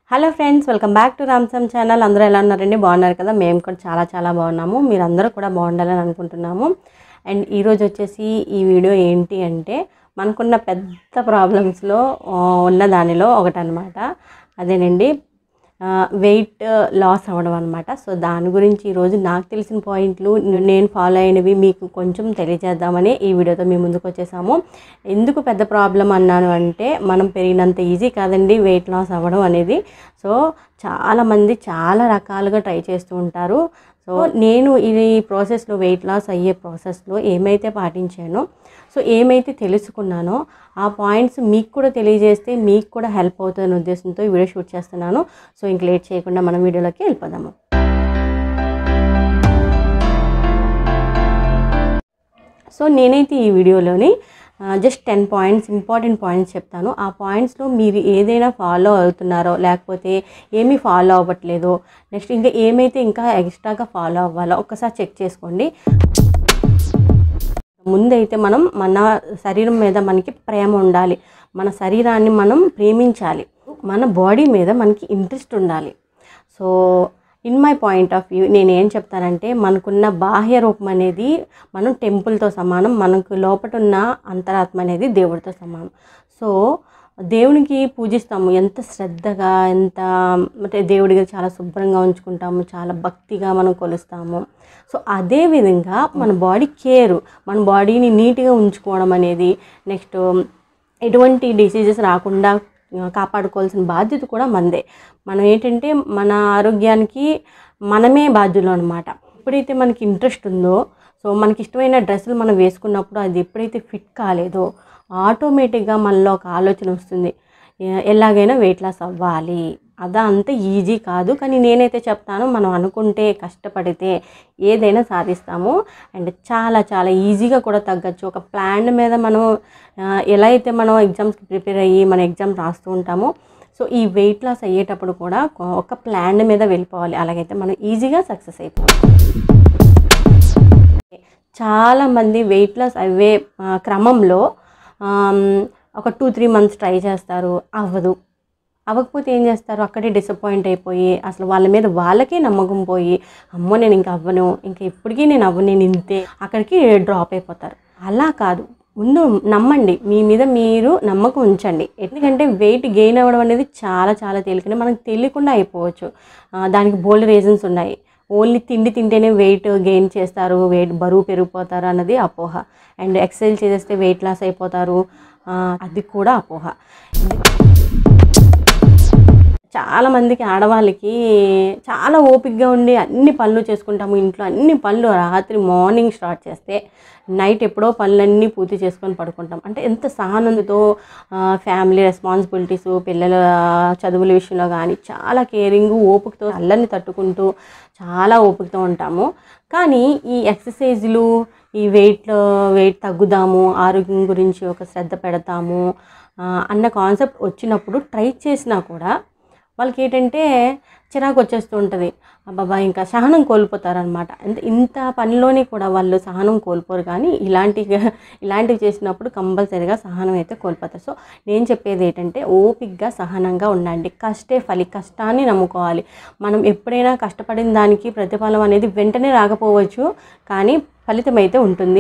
hello friends welcome back to రామ్సమ్ channel అందరూ ఎలా ఉన్నారండి బాగున్నారు కదా మేము కూడా చాలా చాలా బాగున్నాము మీరందరూ కూడా బాగుండాలని అనుకుంటున్నాము అండ్ ఈరోజు వచ్చేసి ఈ వీడియో ఏంటి అంటే మనకున్న పెద్ద ప్రాబ్లమ్స్లో ఉన్న దానిలో ఒకటి అనమాట అదేనండి వెయిట్ లాస్ అవ్వడం అనమాట సో దాని గురించి ఈరోజు నాకు తెలిసిన పాయింట్లు నేను ఫాలో అయినవి మీకు కొంచెం తెలియజేద్దామని ఈ వీడియోతో మీ ముందుకు వచ్చేసాము ఎందుకు పెద్ద ప్రాబ్లం అన్నాను అంటే మనం పెరిగినంత ఈజీ కాదండి వెయిట్ లాస్ అవ్వడం అనేది సో చాలామంది చాలా రకాలుగా ట్రై చేస్తూ ఉంటారు సో నేను ఈ ప్రాసెస్లో వెయిట్ లాస్ అయ్యే ప్రాసెస్లో ఏమైతే పాటించానో సో ఏమైతే తెలుసుకున్నానో ఆ పాయింట్స్ మీకు కూడా తెలియజేస్తే మీకు కూడా హెల్ప్ అవుతుందనే ఉద్దేశంతో ఈ వీడియో షూట్ చేస్తున్నాను సో ఇంక లేట్ చేయకుండా మనం వీడియోలోకి వెళ్ళిపోదాము సో నేనైతే ఈ వీడియోలోని just ten points important points చెప్తాను ఆ పాయింట్స్లో మీరు ఏదైనా ఫాలో అవుతున్నారో లేకపోతే ఏమీ ఫాలో అవ్వట్లేదో నెక్స్ట్ ఇంకా ఏమైతే ఇంకా ఎక్స్ట్రాగా ఫాలో అవ్వాలో ఒక్కసారి చెక్ చేసుకోండి ముందైతే మనం మన శరీరం మీద మనకి ప్రేమ ఉండాలి మన శరీరాన్ని మనం ప్రేమించాలి మన బాడీ మీద మనకి ఇంట్రెస్ట్ ఉండాలి so in my point of view నేను ఏం చెప్తానంటే మనకున్న బాహ్య రూపం అనేది మనం టెంపుల్తో సమానం మనకు లోపట ఉన్న అంతరాత్మ అనేది దేవుడితో సమానం సో దేవునికి పూజిస్తాము ఎంత శ్రద్ధగా ఎంత అంటే దేవుడికి చాలా శుభ్రంగా ఉంచుకుంటాము చాలా భక్తిగా మనం కొలుస్తాము సో అదే విధంగా మన బాడీ కేర్ మన బాడీని నీట్గా ఉంచుకోవడం అనేది నెక్స్ట్ ఎటువంటి డిసీజెస్ రాకుండా కాపాడుకోవాల్సిన బాధ్యత కూడా మనదే మనం ఏంటంటే మన ఆరోగ్యానికి మనమే బాధ్యులు అనమాట ఎప్పుడైతే మనకి ఇంట్రెస్ట్ ఉందో సో మనకి ఇష్టమైన డ్రెస్సులు మనం వేసుకున్నప్పుడు అది ఎప్పుడైతే ఫిట్ కాలేదో ఆటోమేటిక్గా మనలో ఒక ఆలోచన వస్తుంది ఎ- ఎలాగైనా వెయిట్ లాస్ అవ్వాలి అదా అంత ఈజీ కాదు కానీ నేనైతే చెప్తాను మనం అనుకుంటే కష్టపడితే ఏదైనా సాధిస్తాము అండ్ చాలా చాలా ఈజీగా కూడా తగ్గచ్చు ఒక ప్లాన్ మీద మనం ఆ, ఎలా అయితే మనం ఎగ్జామ్స్కి ప్రిపేర్ అయ్యి మన ఎగ్జామ్ రాస్తూ ఉంటామో సో ఈ వెయిట్ లాస్ అయ్యేటప్పుడు కూడా ఒక ప్లాన్ మీద వెళ్ళిపోవాలి అలాగైతే మనం ఈజీగా సక్సెస్ అయిపోవాలి చాలామంది వెయిట్ లాస్ అయ్యే ఆ, క్రమంలో ఆమ్, ఒక టూ త్రీ మంత్స్ ట్రై చేస్తారు అవ్వదు అవ్వకపోతే ఏం చేస్తారు అక్కడే డిసప్పాయింట్ అయిపోయి అసలు వాళ్ళ మీద వాళ్ళకే నమ్మకం పోయి అమ్మో నేను ఇంకా అవ్వను ఇంకా ఇప్పటికీ నేను అవ్వను నేను ఇంతే అక్కడికి డ్రాప్ అయిపోతారు అలా కాదు ముందు నమ్మండి మీ మీద మీరు నమ్మకం ఉంచండి ఎందుకంటే వెయిట్ గెయిన్ అవ్వడం అనేది చాలా చాలా తేలికనే మనకు తెలియకుండా అయిపోవచ్చు ఆ, దానికి బోల్డ్ రీజన్స్ ఉన్నాయి ఓన్లీ తిండి తింటేనే వెయిట్ గెయిన్ చేస్తారు వెయిట్ బరువు పెరిగిపోతారు అన్నది అపోహ అండ్ ఎక్సర్సైజ్ చేస్తే వెయిట్ లాస్ అయిపోతారు ఆ, అది కూడా అపోహ చాలా మందికి ఆడవాళ్ళకి చాలా ఓపికగా ఉండి అన్ని పనులు చేసుకుంటాము ఇంట్లో అన్ని పనులు రాత్రి మార్నింగ్ స్టార్ట్ చేస్తే నైట్ ఎప్పుడో పనులన్నీ పూర్తి చేసుకొని పడుకుంటాం అంటే ఎంత సహనంతో ఫ్యామిలీ రెస్పాన్సిబిలిటీస్ పిల్లల చదువుల విషయంలో కానీ చాలా కేరింగ్ ఓపికతో అల్లరిని తట్టుకుంటూ చాలా ఓపికతో ఉంటాము కానీ ఈ ఎక్సర్సైజులు ఈ వెయిట్ వెయిట్ తగ్గుదాము ఆరోగ్యం గురించి ఒక శ్రద్ధ పెడతాము ఆ, అన్న కాన్సెప్ట్ వచ్చినప్పుడు ట్రై చేసినా కూడా వాళ్ళకి ఏంటంటే చిరాకు వచ్చేస్తూ ఉంటుంది అబ్బాబా ఇంకా సహనం కోల్పోతారనమాట అంటే ఇంత పనిలోని కూడా వాళ్ళు సహనం కోల్పోరు కానీ ఇలాంటి ఇలాంటివి చేసినప్పుడు కంపల్సరీగా సహనం అయితే కోల్పోతారు సో నేను చెప్పేది ఏంటంటే ఓపిక్గా సహనంగా ఉండండి కష్టే ఫలి కష్టాన్ని నమ్ముకోవాలి మనం ఎప్పుడైనా కష్టపడిన దానికి ప్రతిఫలం అనేది వెంటనే రాకపోవచ్చు కానీ ఫలితం అయితే ఉంటుంది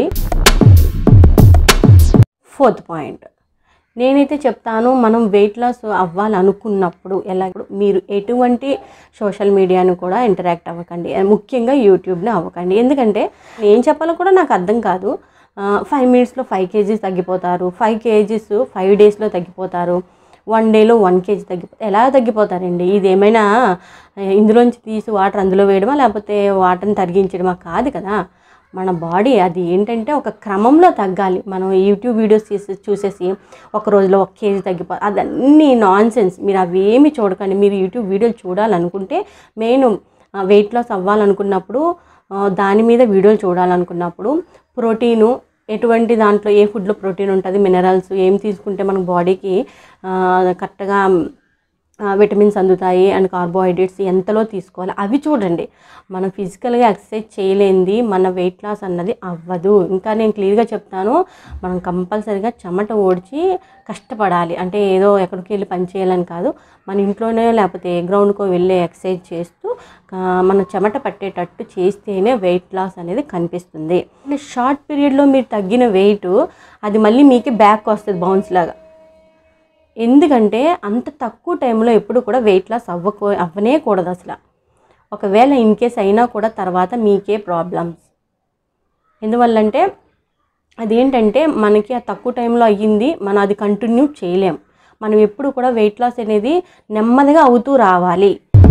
ఫోర్త్ పాయింట్ నేనైతే చెప్తాను మనం వెయిట్ లాస్ అవ్వాలనుకున్నప్పుడు ఎలా ఇప్పుడు మీరు ఎటువంటి సోషల్ మీడియాను కూడా ఇంటరాక్ట్ అవ్వకండి ముఖ్యంగా యూట్యూబ్ని అవ్వకండి ఎందుకంటే ఏం చెప్పాలో కూడా నాకు అర్థం కాదు ఫైవ్ మినిట్స్లో ఫైవ్ కేజీస్ తగ్గిపోతారు ఫైవ్ కేజీస్ ఫైవ్ డేస్లో తగ్గిపోతారు వన్ డేలో వన్ కేజీ తగ్గిపో ఎలా తగ్గిపోతారండి ఇది ఏమైనా ఆ, ఇందులోంచి తీసి వాటర్ అందులో వేయడమా లేకపోతే వాటర్ని తరిగించడమా కాదు కదా మన బాడీ అది ఏంటంటే ఒక క్రమంలో తగ్గాలి మనం యూట్యూబ్ వీడియోస్ తీసి చూసేసి ఒక రోజులో ఒక కేజీ తగ్గిపో అదన్నీ నాన్ సెన్స్ మీరు అవి ఏమి చూడకండి మీరు యూట్యూబ్ వీడియోలు చూడాలనుకుంటే మెయిన్ వెయిట్ లాస్ అవ్వాలనుకున్నప్పుడు ఆ, దాని మీద వీడియోలు చూడాలనుకున్నప్పుడు ప్రోటీను ఎటువంటి దాంట్లో ఏ ఫుడ్లో ప్రోటీన్ ఉంటుంది మినరల్స్ ఏం తీసుకుంటే మన బాడీకి కరెక్ట్గా విటమిన్స్ అందుతాయి అండ్ కార్బోహైడ్రేట్స్ ఎంతలో తీసుకోవాలి అవి చూడండి మనం ఫిజికల్గా ఎక్సర్సైజ్ చేయలేంది మన వెయిట్ లాస్ అన్నది అవ్వదు ఇంకా నేను క్లియర్గా చెప్తాను మనం కంపల్సరీగా చెమట ఓడ్చి కష్టపడాలి అంటే ఏదో ఎక్కడికి వెళ్ళి పని చేయాలని కాదు మన ఇంట్లోనే లేకపోతే గ్రౌండ్కో వెళ్ళి ఎక్సర్సైజ్ చేస్తూ ఆ, మన చెమట పట్టేటట్టు చేస్తేనే వెయిట్ లాస్ అనేది కనిపిస్తుంది షార్ట్ పీరియడ్లో మీరు తగ్గిన వెయిట్ అది మళ్ళీ మీకే బ్యాక్ వస్తుంది బౌన్స్ లాగా ఎందుకంటే అంత తక్కువ టైంలో ఎప్పుడు కూడా వెయిట్ లాస్ అవ్వకో అవ్వనే కూడదు అసలు ఒకవేళ ఇన్ కేస్ అయినా కూడా తర్వాత మీకే ప్రాబ్లమ్స్ ఎందువల్లంటే అదేంటంటే మనకి ఆ తక్కువ టైంలో అయ్యింది మనం అది కంటిన్యూ చేయలేం మనం ఎప్పుడు కూడా వెయిట్ లాస్ అనేది నెమ్మదిగా అవుతూ రావాలి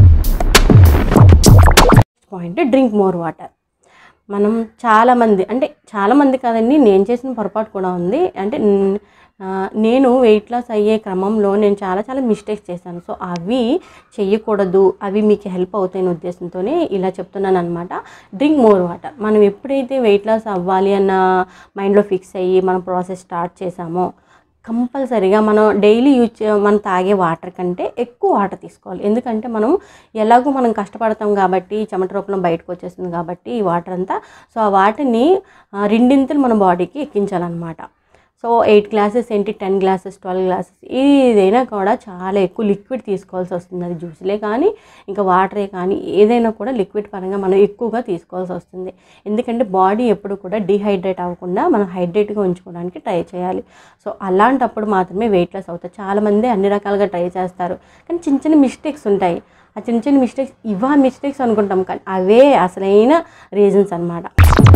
పాయింట్ డ్రింక్ మోర్ వాటర్ మనం చాలామంది అంటే చాలామంది కాదండి నేను చేసిన పొరపాటు కూడా ఉంది అంటే న్- ఆ, నేను వెయిట్ లాస్ అయ్యే క్రమంలో నేను చాలా చాలా మిస్టేక్స్ చేశాను సో అవి చెయ్యకూడదు అవి మీకు హెల్ప్ అవుతాయనే ఉద్దేశంతోనే ఇలా చెప్తున్నాను అనమాట డ్రింక్ మోర్ వాటర్ మనం ఎప్పుడైతే వెయిట్ లాస్ అవ్వాలి అన్న మైండ్లో ఫిక్స్ అయ్యి మనం ప్రాసెస్ స్టార్ట్ చేసామో కంపల్సరీగా మనం డైలీ యూజ్ చే- మనం తాగే వాటర్ కంటే ఎక్కువ వాటర్ తీసుకోవాలి ఎందుకంటే మనం ఎలాగో మనం కష్టపడతాం కాబట్టి చెమట రూపంలో బయటకు వచ్చేస్తుంది కాబట్టి ఈ వాటర్ అంతా సో ఆ వాటర్ని ఆ, రెండింతలు మన బాడీకి ఎక్కించాలన్నమాట సో ఎయిట్ గ్లాసెస్ ఏంటి టెన్ గ్లాసెస్ ట్వెల్వ్ గ్లాసెస్ ఏదైనా కూడా చాలా ఎక్కువ లిక్విడ్ తీసుకోవాల్సి వస్తుంది అది జ్యూస్లే కానీ ఇంకా వాటరే కానీ ఏదైనా కూడా లిక్విడ్ పరంగా మనం ఎక్కువగా తీసుకోవాల్సి వస్తుంది ఎందుకంటే బాడీ ఎప్పుడు కూడా డిహైడ్రేట్ అవ్వకుండా మనం హైడ్రేట్గా ఉంచుకోవడానికి ట్రై చేయాలి సో అలాంటప్పుడు మాత్రమే వెయిట్ లాస్ అవుతాయి చాలామంది అన్ని రకాలుగా ట్రై చేస్తారు కానీ చిన్న చిన్న మిస్టేక్స్ ఉంటాయి ఆ చిన్న చిన్న మిస్టేక్స్ ఇవా మిస్టేక్స్ అనుకుంటాం కానీ అవే అసలైన రీజన్స్ అన్నమాట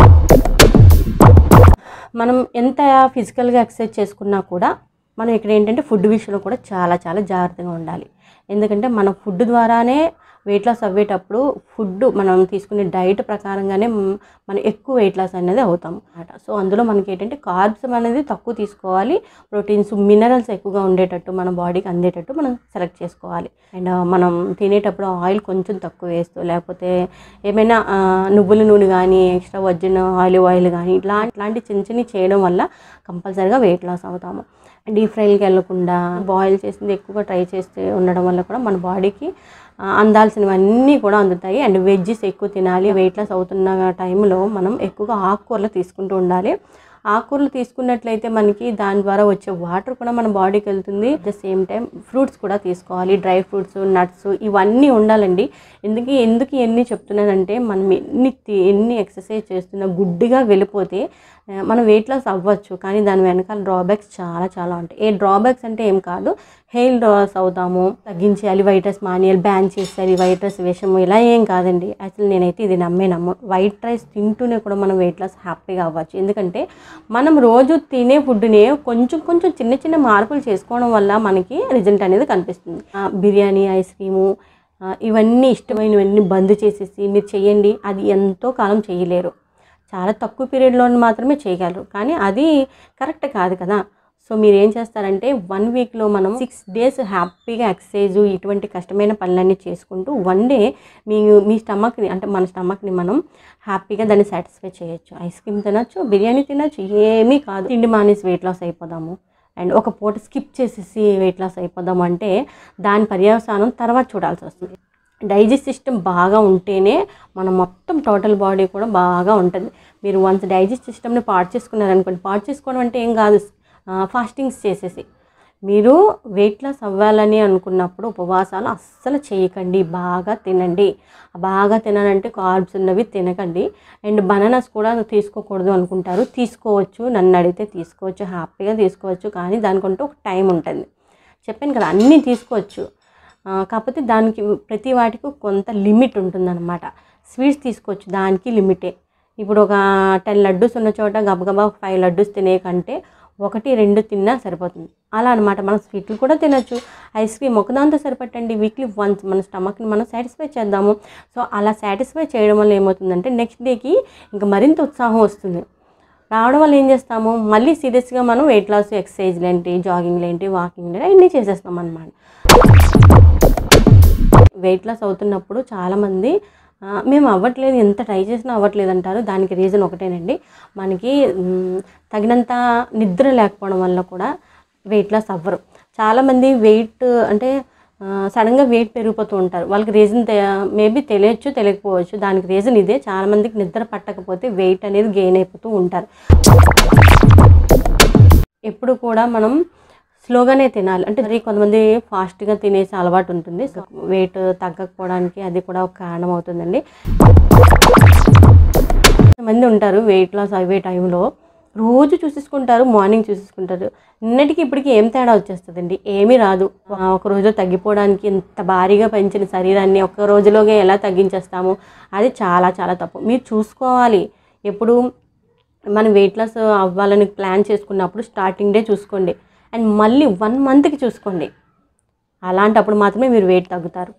మనం ఎంత ఫిజికల్గా ఎక్సర్సైజ్ చేసుకున్నా కూడా మనం ఇక్కడ ఏంటంటే ఫుడ్ విషయంలో కూడా చాలా చాలా జాగ్రత్తగా ఉండాలి ఎందుకంటే మన ఫుడ్ ద్వారానే వెయిట్ లాస్ అవ్వేటప్పుడు ఫుడ్ మనం తీసుకునే డైట్ ప్రకారంగానే మ్- మనం ఎక్కువ వెయిట్ లాస్ అనేది అవుతాం అన్నమాట సో అందులో మనకి ఏంటంటే కార్బ్స్ అనేది తక్కువ తీసుకోవాలి ప్రోటీన్స్ మినరల్స్ ఎక్కువగా ఉండేటట్టు మన బాడీకి అందేటట్టు మనం సెలెక్ట్ చేసుకోవాలి అండ్ మనం తినేటప్పుడు ఆయిల్ కొంచెం తక్కువ వేస్తూ లేకపోతే ఏమైనా ఆ, నువ్వుల నూనె కానీ ఎక్స్ట్రా వర్జిన్ ఆలివ్ ఆయిల్ కానీ ఇట్లా ఇట్లాంటి చిన్న చిన్నవి చేయడం వల్ల కంపల్సరీగా వెయిట్ లాస్ అవుతాము డీప్ ఫ్రైలకి వెళ్ళకుండా బాయిల్ చేసింది ఎక్కువగా ట్రై చేస్తే ఉండడం వల్ల కూడా మన బాడీకి ఆ, అందాల్సినవన్నీ కూడా అందుతాయి అండ్ వెజ్జెస్ ఎక్కువ తినాలి వెయిట్ లాస్ అవుతున్న టైంలో మనం ఎక్కువగా ఆకుకూరలు తీసుకుంటూ ఉండాలి ఆకుకూరలు తీసుకున్నట్లయితే మనకి దాని ద్వారా వచ్చే వాటర్ కూడా మన బాడీకి వెళ్తుంది at the same time fruits కూడా తీసుకోవాలి డ్రై ఫ్రూట్స్ నట్స్ ఇవన్నీ ఉండాలండి ఎందుకు ఎందుకు ఎన్ని చెప్తున్నానంటే మనం ఎన్ని తి- ఎన్ని ఎక్సర్సైజ్ చేస్తున్నా గుడ్డిగా వెళ్ళిపోతే ఆ, మనం వెయిట్ లాస్ అవ్వచ్చు కానీ దాని వెనకాల డ్రాబ్యాక్స్ చాలా చాలా ఉంటాయి ఏ డ్రాబ్యాక్స్ అంటే ఏం కాదు హెయిర్ లాస్ అవుతాము తగ్గించేయాలి వైట్ రైస్ మానేయాలి బ్యాన్ చేసేయాలి వైట్ రైస్ విషము ఇలా ఏం కాదండి అసలు నేనైతే ఇది నమ్మే నమ్ము వైట్ రైస్ తింటూనే కూడా మనం వెయిట్ లాస్ హ్యాపీగా అవ్వచ్చు ఎందుకంటే మనం రోజు తినే ఫుడ్ని కొంచెం కొంచెం చిన్న చిన్న మార్పులు చేసుకోవడం వల్ల మనకి రిజల్ట్ అనేది కనిపిస్తుంది ఆ, బిర్యానీ ఐస్ క్రీము ఆ, ఇవన్నీ ఇష్టమైనవన్నీ బంద్ చేసేసి మీరు చేయండి అది ఎంతో కాలం చేయలేరు చాలా తక్కువ పీరియడ్లో మాత్రమే చేయగలరు కానీ అది కరెక్ట్ కాదు కదా సో మీరు ఏం చేస్తారంటే వన్ వీక్లో మనం సిక్స్ డేస్ హ్యాపీగా ఎక్సర్సైజ్ ఇటువంటి కష్టమైన పనులన్నీ చేసుకుంటూ వన్ డే మీ మీ స్టమక్ని అంటే మన స్టమక్ని మనం హ్యాపీగా దాన్ని సాటిస్ఫై చేయొచ్చు ఐస్ క్రీమ్ తినొచ్చు బిర్యానీ తినొచ్చు ఏమీ కాదు తిండి మానేసి వెయిట్ లాస్ అయిపోదాము అండ్ ఒక పూట స్కిప్ చేసేసి వెయిట్ లాస్ అయిపోదాం అంటే దాని పర్యవసానం తర్వాత చూడాల్సి వస్తుంది డైజెస్ట్ సిస్టమ్ బాగా ఉంటేనే మన మొత్తం టోటల్ బాడీ కూడా బాగా ఉంటుంది మీరు వన్స్ డైజెస్ట్ సిస్టమ్ని పాడు చేసుకున్నారనుకోండి పాడు చేసుకోవడం అంటే ఏం కాదు ఫాస్టింగ్స్ చేసేసి మీరు వెయిట్ లాస్ అవ్వాలని అనుకున్నప్పుడు ఉపవాసాలు అస్సలు చేయకండి బాగా తినండి బాగా తినాలంటే కార్బ్స్ ఉన్నవి తినకండి అండ్ బనానాస్ కూడా తీసుకోకూడదు అనుకుంటారు తీసుకోవచ్చు నన్ను అడిగితే తీసుకోవచ్చు హ్యాపీగా తీసుకోవచ్చు కానీ దానికంటూ ఒక టైం ఉంటుంది చెప్పాను కదా అన్నీ తీసుకోవచ్చు ఆ, కాకపోతే దానికి ప్రతి వాటికి కొంత లిమిట్ ఉంటుందన్నమాట స్వీట్స్ తీసుకోవచ్చు దానికి లిమిటే ఇప్పుడు ఒక టెన్ లడ్డూస్ ఉన్న చోట గబగబా ఫైవ్ లడ్డూస్ తినే కంటే ఒకటి రెండు తిన్నా సరిపోతుంది అలా అనమాట మనం స్వీట్లు కూడా తినొచ్చు ఐస్ క్రీమ్ ఒకదాంతో సరిపెట్టండి వీక్లీ వన్స్ మన స్టమక్ని మనం సాటిస్ఫై చేద్దాము సో అలా సాటిస్ఫై చేయడం వల్ల ఏమవుతుందంటే నెక్స్ట్ డేకి ఇంకా మరింత ఉత్సాహం వస్తుంది రావడం వల్ల ఏం చేస్తాము మళ్ళీ సీరియస్గా మనం వెయిట్ లాస్ ఎక్సర్సైజ్లు ఏంటి జాగింగ్లు ఏంటి వాకింగ్ ఏంటి అన్నీ చేసేస్తాం అనమాట వెయిట్ లాస్ అవుతున్నప్పుడు చాలామంది ఆ, మేము అవ్వట్లేదు ఎంత ట్రై చేసినా అవ్వట్లేదు అంటారు దానికి రీజన్ ఒకటేనండి మనకి మ్, తగినంత నిద్ర లేకపోవడం వల్ల కూడా వెయిట్ లాస్ అవ్వరు చాలామంది వెయిట్ అంటే సడన్గా వెయిట్ పెరిగిపోతూ ఉంటారు వాళ్ళకి రీజన్ మేబీ తెలియచ్చు తెలియకపోవచ్చు దానికి రీజన్ ఇదే చాలామందికి నిద్ర పట్టకపోతే వెయిట్ అనేది గెయిన్ అయిపోతూ ఉంటారు ఎప్పుడు కూడా మనం స్లోగానే తినాలి అంటే మరి కొంతమంది ఫాస్ట్గా తినేసి అలవాటు ఉంటుంది సో వెయిట్ తగ్గకపోవడానికి అది కూడా ఒక కారణం అవుతుందండి కొంతమంది ఉంటారు వెయిట్ లాస్ అయ్యే టైంలో రోజు చూసేసుకుంటారు మార్నింగ్ చూసేసుకుంటారు నిన్నటికి ఇప్పటికి ఏం తేడా వచ్చేస్తుందండి ఏమీ రాదు ఆ, ఒక రోజు తగ్గిపోవడానికి ఇంత భారీగా పెంచిన శరీరాన్ని ఒక్క రోజులోనే ఎలా తగ్గించేస్తాము అది చాలా చాలా తప్పు మీరు చూసుకోవాలి ఎప్పుడు మనం వెయిట్ లాస్ అవ్వాలని ప్లాన్ చేసుకున్నప్పుడు స్టార్టింగ్ డే చూసుకోండి అండ్ మళ్ళీ వన్ మంత్కి చూసుకోండి అలాంటప్పుడు మాత్రమే మీరు వెయిట్ తగ్గుతారు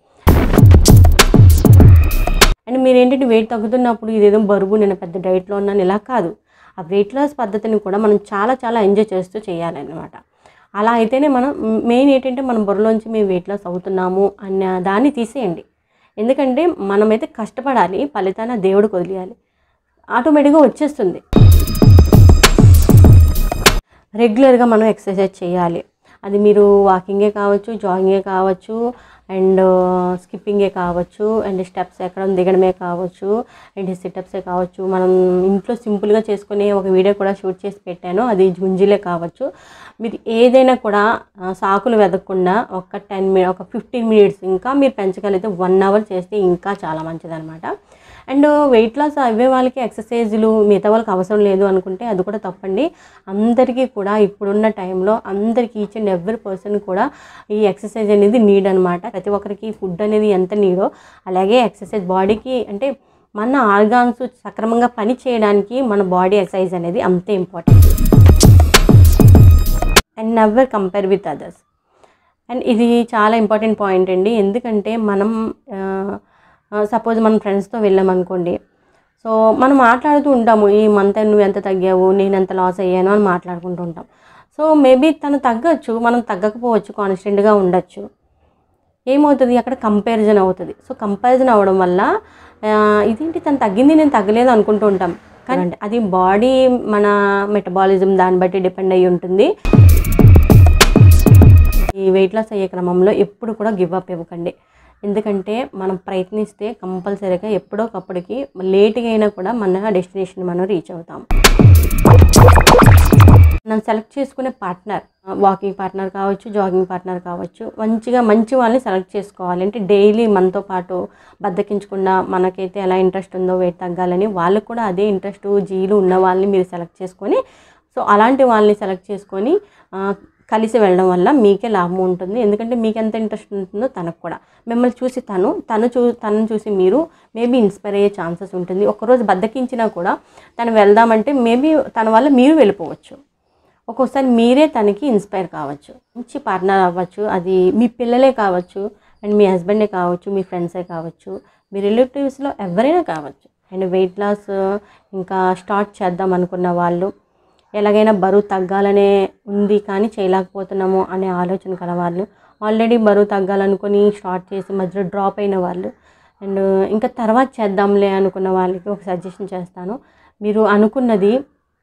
అండ్ మీరు ఏంటంటే వెయిట్ తగ్గుతున్నప్పుడు ఇదేదో బరువు నేను పెద్ద డైట్లో ఉన్నాను ఇలా కాదు ఆ వెయిట్ లాస్ పద్ధతిని కూడా మనం చాలా చాలా ఎంజాయ్ చేస్తూ చేయాలన్నమాట అలా అయితేనే మనం మెయిన్ ఏంటంటే మనం బుర్రలోంచి మేము వెయిట్ లాస్ అవుతున్నాము అన్న దాన్ని తీసేయండి ఎందుకంటే మనమైతే కష్టపడాలి ఫలితాన్ని ఆ దేవుడికి వదిలేయాలి ఆటోమేటిక్గా వచ్చేస్తుంది రెగ్యులర్గా మనం ఎక్సర్సైజ్ చేయాలి అది మీరు వాకింగే కావచ్చు జాగింగే కావచ్చు అండ్ స్కిప్పింగే కావచ్చు అండ్ స్టెప్స్ ఎక్కడం దిగడమే కావచ్చు అండ్ సిటప్సే కావచ్చు మనం ఇంట్లో సింపుల్గా చేసుకునే ఒక వీడియో కూడా షూట్ చేసి పెట్టాను అది గుంజీలే కావచ్చు మీరు ఏదైనా కూడా ఆ, సాకులు వెదకకుండా ఒక టెన్ మినిట్ ఒక ఫిఫ్టీన్ మినిట్స్ ఇంకా మీరు పెంచగలిగితే వన్ అవర్ చేస్తే ఇంకా చాలా మంచిదన్నమాట అండ్ వెయిట్ లాస్ అవ్వే వాళ్ళకి ఎక్సర్సైజులు మిగతా వాళ్ళకి అవసరం లేదు అనుకుంటే అది కూడా తప్పండి అందరికీ కూడా ఇప్పుడున్న టైంలో అందరికీ ఈచ్ అండ్ ఎవ్రీ పర్సన్ కూడా ఈ ఎక్సర్సైజ్ అనేది నీడ్ అనమాట ప్రతి ఒక్కరికి ఫుడ్ అనేది ఎంత నీడో అలాగే ఎక్సర్సైజ్ బాడీకి అంటే మన ఆర్గాన్స్ సక్రమంగా పని చేయడానికి మన బాడీ ఎక్సర్సైజ్ అనేది అంతే important and never compare with others and ఇది చాలా ఇంపార్టెంట్ పాయింట్ అండి ఎందుకంటే మనం సపోజ్ మనం ఫ్రెండ్స్తో వెళ్ళామనుకోండి సో మనం మాట్లాడుతూ ఉంటాము ఈ మంత్ నువ్వు ఎంత తగ్గావు నేను ఎంత లాస్ అయ్యాను అని మాట్లాడుకుంటూ ఉంటాం సో మేబీ తను తగ్గచ్చు మనం తగ్గకపోవచ్చు కాన్స్టెంట్గా ఉండొచ్చు ఏమవుతుంది అక్కడ కంపారిజన్ అవుతుంది సో కంపారిజన్ అవ్వడం వల్ల ఆ, ఇదేంటి తను తగ్గింది నేను తగ్గలేదు అనుకుంటూ ఉంటాం కానీ అది బాడీ మన మెటబాలిజం దాన్ని బట్టి డిపెండ్ అయ్యి ఉంటుంది ఈ వెయిట్ లాస్ అయ్యే క్రమంలో ఎప్పుడు కూడా గివ్ అప్ ఇవ్వకండి ఎందుకంటే మనం ప్రయత్నిస్తే కంపల్సరీగా ఎప్పుడో ఒకప్పటికి లేట్గా అయినా కూడా మన డెస్టినేషన్ మనం రీచ్ అవుతాం మనం సెలెక్ట్ చేసుకునే పార్ట్నర్ వాకింగ్ పార్ట్నర్ కావచ్చు జాగింగ్ పార్ట్నర్ కావచ్చు మంచిగా మంచి వాళ్ళని సెలెక్ట్ చేసుకోవాలి అంటే డైలీ మనతో పాటు బద్దకించకుండా మనకైతే ఎలా ఇంట్రెస్ట్ ఉందో వెయిట్ తగ్గాలని వాళ్ళకు కూడా అదే ఇంట్రెస్ట్ జీలు ఉన్న వాళ్ళని మీరు సెలెక్ట్ చేసుకొని సో అలాంటి వాళ్ళని సెలెక్ట్ చేసుకొని ఆ, కలిసి వెళ్ళడం వల్ల మీకే లాభం ఉంటుంది ఎందుకంటే మీకు ఎంత ఇంట్రెస్ట్ ఉంటుందో తనకు కూడా మిమ్మల్ని చూసి తను తను చూ తనను చూసి మీరు మేబీ ఇన్స్పైర్ అయ్యే ఛాన్సెస్ ఉంటుంది ఒకరోజు బద్దకించినా కూడా తను వెళ్దామంటే మేబీ తన వల్ల మీరు వెళ్ళిపోవచ్చు ఒక్కోసారి మీరే తనకి ఇన్స్పైర్ కావచ్చు మంచి పార్ట్నర్ అవ్వచ్చు అది మీ పిల్లలే కావచ్చు అండ్ మీ హస్బెండే కావచ్చు మీ ఫ్రెండ్సే కావచ్చు మీ రిలేటివ్స్లో ఎవరైనా కావచ్చు అండ్ వెయిట్ లాస్ ఇంకా స్టార్ట్ చేద్దాం అనుకున్న వాళ్ళు ఎలాగైనా బరువు తగ్గాలనే ఉంది కానీ చేయలేకపోతున్నాము అనే ఆలోచన కల వాళ్ళు ఆల్రెడీ బరువు తగ్గాలనుకొని స్టార్ట్ చేసి మధ్యలో డ్రాప్ అయిన వాళ్ళు అండ్ ఇంకా తర్వాత చేద్దాంలే అనుకున్న వాళ్ళకి ఒక సజెషన్ చేస్తాను మీరు అనుకున్నది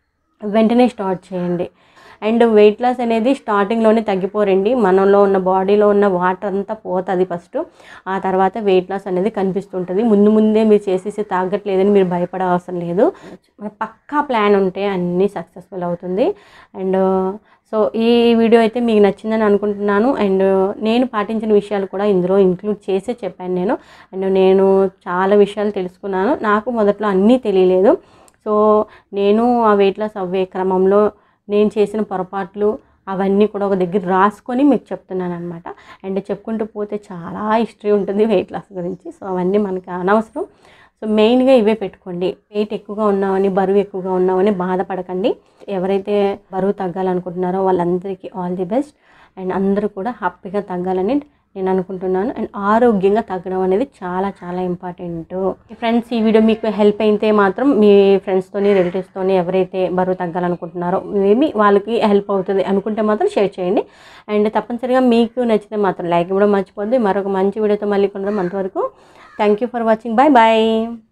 వెంటనే స్టార్ట్ చేయండి అండ్ వెయిట్ లాస్ అనేది స్టార్టింగ్లోనే తగ్గిపోరండి మనలో ఉన్న బాడీలో ఉన్న వాటర్ అంతా పోతుంది ఫస్ట్ ఆ తర్వాత వెయిట్ లాస్ అనేది కనిపిస్తుంటుంది ముందు ముందే మీరు చేసేసి తాగట్లేదని మీరు భయపడే అవసరం లేదు మన పక్కా ప్లాన్ ఉంటే అన్నీ సక్సెస్ఫుల్ అవుతుంది అండ్ సో ఈ వీడియో అయితే మీకు నచ్చిందని అనుకుంటున్నాను అండ్ నేను పాటించిన విషయాలు కూడా ఇందులో ఇంక్లూడ్ చేసే చెప్పాను నేను అండ్ నేను చాలా విషయాలు తెలుసుకున్నాను నాకు మొదట్లో అన్నీ తెలియలేదు సో నేను ఆ వెయిట్ లాస్ అవ్వే క్రమంలో నేను చేసిన పొరపాట్లు అవన్నీ కూడా ఒక దగ్గర రాసుకొని మీకు చెప్తున్నాను అనమాట అండ్ చెప్పుకుంటూ పోతే చాలా హిస్టరీ ఉంటుంది వెయిట్ లాస్ గురించి సో అవన్నీ మనకి అనవసరం సో మెయిన్గా ఇవే పెట్టుకోండి వెయిట్ ఎక్కువగా ఉన్నామని బరువు ఎక్కువగా ఉన్నామని బాధపడకండి ఎవరైతే బరువు తగ్గాలనుకుంటున్నారో వాళ్ళందరికీ ఆల్ ది బెస్ట్ అండ్ అందరూ కూడా హ్యాపీగా తగ్గాలని నేను అనుకుంటున్నాను అండ్ ఆరోగ్యంగా తగ్గడం అనేది చాలా చాలా ఇంపార్టెంట్ ఫ్రెండ్స్ ఈ వీడియో మీకు హెల్ప్ అయితే మాత్రం మీ ఫ్రెండ్స్తోని రిలేటివ్స్తోని ఎవరైతే బరువు తగ్గాలనుకుంటున్నారో మేబీ వాళ్ళకి హెల్ప్ అవుతుంది అనుకుంటే మాత్రం షేర్ చేయండి అండ్ తప్పనిసరిగా మీకు నచ్చితే మాత్రం లైక్ ఇవ్వడం మర్చిపోద్ది మరొక మంచి వీడియోతో మళ్ళీ కొనడం అంతవరకు thank you for watching bye bye